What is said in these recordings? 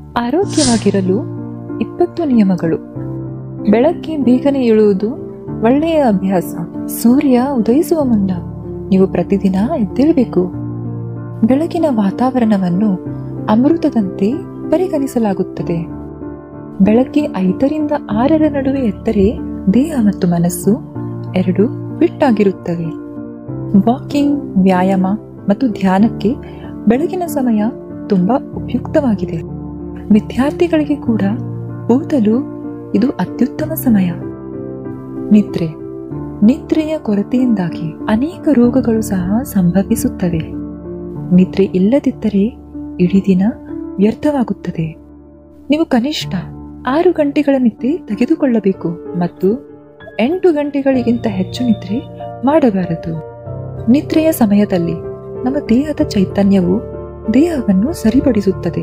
ಆರೋಗ್ಯವಾಗಿರಲು ಇಪ್ಪತ್ತು ನಿಯಮಗಳು ಬೆಳಗ್ಗೆ ಬೇಗನೆ ಏಳುವುದು ಒಳ್ಳೆಯ ಅಭ್ಯಾಸ ಸೂರ್ಯ ಉದಯಿಸುವ ಮುನ್ನ ನೀವು ಪ್ರತಿದಿನ ಎದ್ದೇಳಬೇಕು ಬೆಳಗಿನ ವಾತಾವರಣವನ್ನು ಅಮೃತದಂತೆ ಪರಿಗಣಿಸಲಾಗುತ್ತದೆ ಬೆಳಗ್ಗೆ ಐದರಿಂದ ಆರರ ನಡುವೆ ಎದ್ದರೆ ದೇಹ ಮತ್ತು ಮನಸ್ಸು ಎರಡು ಫಿಟ್ ಆಗಿರುತ್ತವೆ ವಾಕಿಂಗ್ ವ್ಯಾಯಾಮ ಮತ್ತು ಧ್ಯಾನಕ್ಕೆ ಬೆಳಗಿನ ಸಮಯ ತುಂಬಾ ಉಪಯುಕ್ತವಾಗಿದೆ ವಿದ್ಯಾರ್ಥಿಗಳಿಗೆ ಕೂಡ ಓದಲು ಇದು ಅತ್ಯುತ್ತಮ ಸಮಯ ನಿದ್ರೆ ನಿದ್ರೆಯ ಕೊರತೆಯಿಂದಾಗಿ ಅನೇಕ ರೋಗಗಳು ಸಹ ಸಂಭವಿಸುತ್ತವೆ ನಿದ್ರೆ ಇಲ್ಲದಿದ್ದರೆ ಇಡೀ ದಿನ ವ್ಯರ್ಥವಾಗುತ್ತದೆ ನೀವು ಕನಿಷ್ಠ ಆರು ಗಂಟೆಗಳ ನಿದ್ರೆ ತೆಗೆದುಕೊಳ್ಳಬೇಕು ಮತ್ತು ಎಂಟು ಗಂಟೆಗಳಿಗಿಂತ ಹೆಚ್ಚು ನಿದ್ರೆ ಮಾಡಬಾರದು ನಿದ್ರೆಯ ಸಮಯದಲ್ಲಿ ನಮ್ಮ ದೇಹದ ಚೈತನ್ಯವು ದೇಹವನ್ನು ಸರಿಪಡಿಸುತ್ತದೆ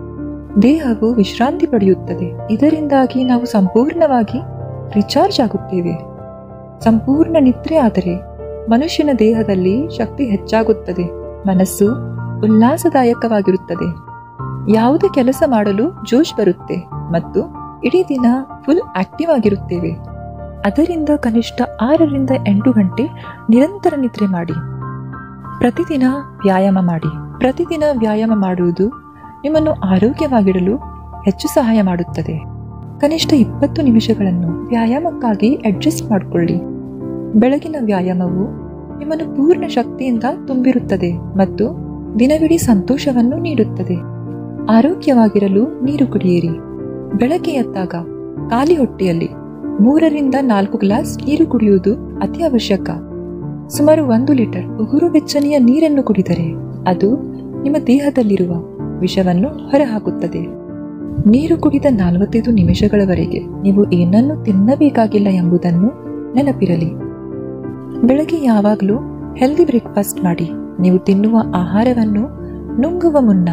ದೇಹವು ವಿಶ್ರಾಂತಿ ಪಡೆಯುತ್ತದೆ ಇದರಿಂದಾಗಿ ನಾವು ಸಂಪೂರ್ಣವಾಗಿ ರಿಚಾರ್ಜ್ ಆಗುತ್ತೇವೆ ಸಂಪೂರ್ಣ ನಿದ್ರೆ ಆದರೆ ಮನುಷ್ಯನ ದೇಹದಲ್ಲಿ ಶಕ್ತಿ ಹೆಚ್ಚಾಗುತ್ತದೆ ಮನಸ್ಸು ಉಲ್ಲಾಸದಾಯಕವಾಗಿರುತ್ತದೆ ಯಾವುದೇ ಕೆಲಸ ಮಾಡಲು ಜೋಶ್ ಬರುತ್ತೆ ಮತ್ತು ಇಡೀ ದಿನ ಫುಲ್ ಆಕ್ಟಿವ್ ಆಗಿರುತ್ತೇವೆ ಅದರಿಂದ ಕನಿಷ್ಠ ಆರರಿಂದ ಎಂಟು ಗಂಟೆ ನಿರಂತರ ನಿದ್ರೆ ಮಾಡಿ ಪ್ರತಿದಿನ ವ್ಯಾಯಾಮ ಮಾಡಿ ಪ್ರತಿದಿನ ವ್ಯಾಯಾಮ ಮಾಡುವುದು ನಿಮ್ಮನ್ನು ಆರೋಗ್ಯವಾಗಿಡಲು ಹೆಚ್ಚು ಸಹಾಯ ಮಾಡುತ್ತದೆ ಕನಿಷ್ಠ ಇಪ್ಪತ್ತು ನಿಮಿಷಗಳನ್ನು ವ್ಯಾಯಾಮಕ್ಕಾಗಿ ಅಡ್ಜಸ್ಟ್ ಮಾಡಿಕೊಳ್ಳಿ ಬೆಳಗಿನ ವ್ಯಾಯಾಮವು ನಿಮ್ಮನ್ನು ಪೂರ್ಣ ಶಕ್ತಿಯಿಂದ ತುಂಬಿರುತ್ತದೆ ಮತ್ತು ದಿನವಿಡೀ ಸಂತೋಷವನ್ನು ನೀಡುತ್ತದೆ ಆರೋಗ್ಯವಾಗಿರಲು ನೀರು ಕುಡಿಯಿರಿ ಬೆಳಗ್ಗೆ ಎದ್ದಾಗ ಖಾಲಿ ಹೊಟ್ಟೆಯಲ್ಲಿ ಮೂರರಿಂದ ನಾಲ್ಕು ಗ್ಲಾಸ್ ನೀರು ಕುಡಿಯುವುದು ಅತಿ ಅವಶ್ಯಕ ಸುಮಾರು ಒಂದು ಲೀಟರ್ ಉಗುರು ಬೆಚ್ಚನೆಯ ನೀರನ್ನು ಕುಡಿದರೆ ಅದು ನಿಮ್ಮ ದೇಹದಲ್ಲಿರುವ ವಿಷವನ್ನು ಹೊರಹಾಕುತ್ತದೆ ನೀರು ಕುಡಿದ ನಲವತ್ತೈದು ನಿಮಿಷಗಳವರೆಗೆ ನೀವು ಏನನ್ನು ತಿನ್ನಬೇಕಾಗಿಲ್ಲ ಎಂಬುದನ್ನು ನೆನಪಿರಲಿ ಬೆಳಗ್ಗೆ ಯಾವಾಗಲೂ ಹೆಲ್ದಿ ಬ್ರೇಕ್ಫಾಸ್ಟ್ ಮಾಡಿ ನೀವು ತಿನ್ನುವ ಆಹಾರವನ್ನು ನುಂಗುವ ಮುನ್ನ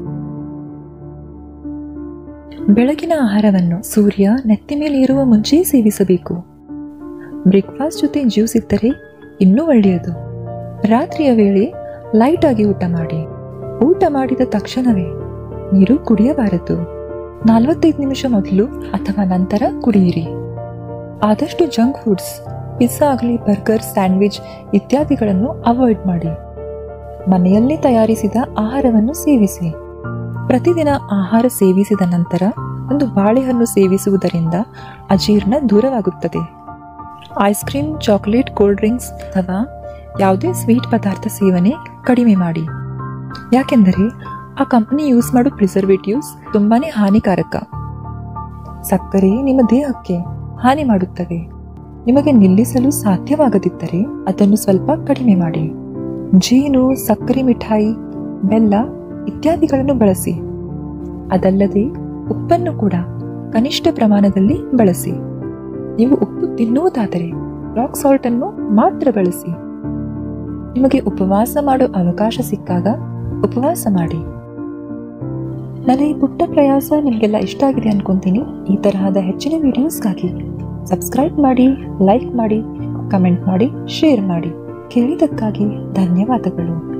ಬೆಳಗಿನ ಆಹಾರವನ್ನು ಸೂರ್ಯ ನೆತ್ತಿ ಮೇಲೆ ಇರುವ ಮುಂಚೆ ಸೇವಿಸಬೇಕು ಬ್ರೇಕ್ಫಾಸ್ಟ್ ಜೊತೆ ಜ್ಯೂಸ್ ಇದ್ದರೆ ಇನ್ನೂ ಒಳ್ಳೆಯದು ರಾತ್ರಿಯ ವೇಳೆ ಲೈಟ್ ಆಗಿ ಊಟ ಮಾಡಿ ಊಟ ಮಾಡಿದ ತಕ್ಷಣವೇ ನೀರು ಕುಡಿಯಬಾರದು ನಲವತ್ತೈದು ನಿಮಿಷ ಮೊದಲು ಅಥವಾ ನಂತರ ಕುಡಿಯಿರಿ ಆದಷ್ಟು ಜಂಕ್ ಫುಡ್ಸ್ ಪಿಜ್ಜಾ ಆಗಲಿ ಬರ್ಗರ್ ಸ್ಯಾಂಡ್ವಿಚ್ ಇತ್ಯಾದಿಗಳನ್ನು ಅವಾಯ್ಡ್ ಮಾಡಿ ಮನೆಯಲ್ಲಿ ತಯಾರಿಸಿದ ಆಹಾರವನ್ನು ಸೇವಿಸಿ ಪ್ರತಿದಿನ ಆಹಾರ ಸೇವಿಸಿದ ನಂತರ ಒಂದು ಬಾಳೆಹಣ್ಣು ಸೇವಿಸುವುದರಿಂದ ಅಜೀರ್ಣ ದೂರವಾಗುತ್ತದೆ ice cream chocolate cold drinks ಅಥವಾ ಯಾವುದೇ ಸ್ವೀಟ್ ಪದಾರ್ಥ ಸೇವನೆ ಕಡಿಮೆ ಮಾಡಿ ಯಾಕೆಂದರೆ ಆ ಕಂಪನಿ ಯೂಸ್ ಮಾಡೋ ಪ್ರಿಸರ್ವೇಟಿವ್ಸ್ ತುಂಬಾನೇ ಹಾನಿಕಾರಕ ಸಕ್ಕರೆ ನಿಮ್ಮ ದೇಹಕ್ಕೆ ಹಾನಿ ಮಾಡುತ್ತವೆ ನಿಮಗೆ ನಿಲ್ಲಿಸಲು ಸಾಧ್ಯವಾಗದಿದ್ದರೆ ಅದನ್ನು ಸ್ವಲ್ಪ ಕಡಿಮೆ ಮಾಡಿ ಜೇನು ಸಕ್ಕರೆ ಮಿಠಾಯಿ ಬೆಲ್ಲ ಇತ್ಯಾದಿಗಳನ್ನು ಬಳಸಿ ಅದಲ್ಲದೆ ಉಪ್ಪನ್ನು ಕೂಡ ಕನಿಷ್ಠ ಪ್ರಮಾಣದಲ್ಲಿ ಬಳಸಿ ನೀವು ಉಪ್ಪು ತಿನ್ನುವುದಾದರೆ ರಾಕ್ ಸಾಲ್ಟ್ ಅನ್ನು ಮಾತ್ರ ಬಳಸಿ ನಿಮಗೆ ಉಪವಾಸ ಮಾಡೋ ಅವಕಾಶ ಸಿಕ್ಕಾಗ ಉಪವಾಸ ಮಾಡಿ ನನ್ನ ಈ ಪುಟ್ಟ ಪ್ರಯಾಸ ನಿಮಗೆಲ್ಲ ಇಷ್ಟ ಆಗಿದೆ ಅನ್ಕೊಂತೀನಿ ಈ ತರಹದ ಹೆಚ್ಚಿನ ವಿಡಿಯೋಸ್ಗಾಗಿ ಸಬ್ಸ್ಕ್ರೈಬ್ ಮಾಡಿ ಲೈಕ್ ಮಾಡಿ ಕಮೆಂಟ್ ಮಾಡಿ ಶೇರ್ ಮಾಡಿ ಕೇಳಿದ್ದಕ್ಕಾಗಿ ಧನ್ಯವಾದಗಳು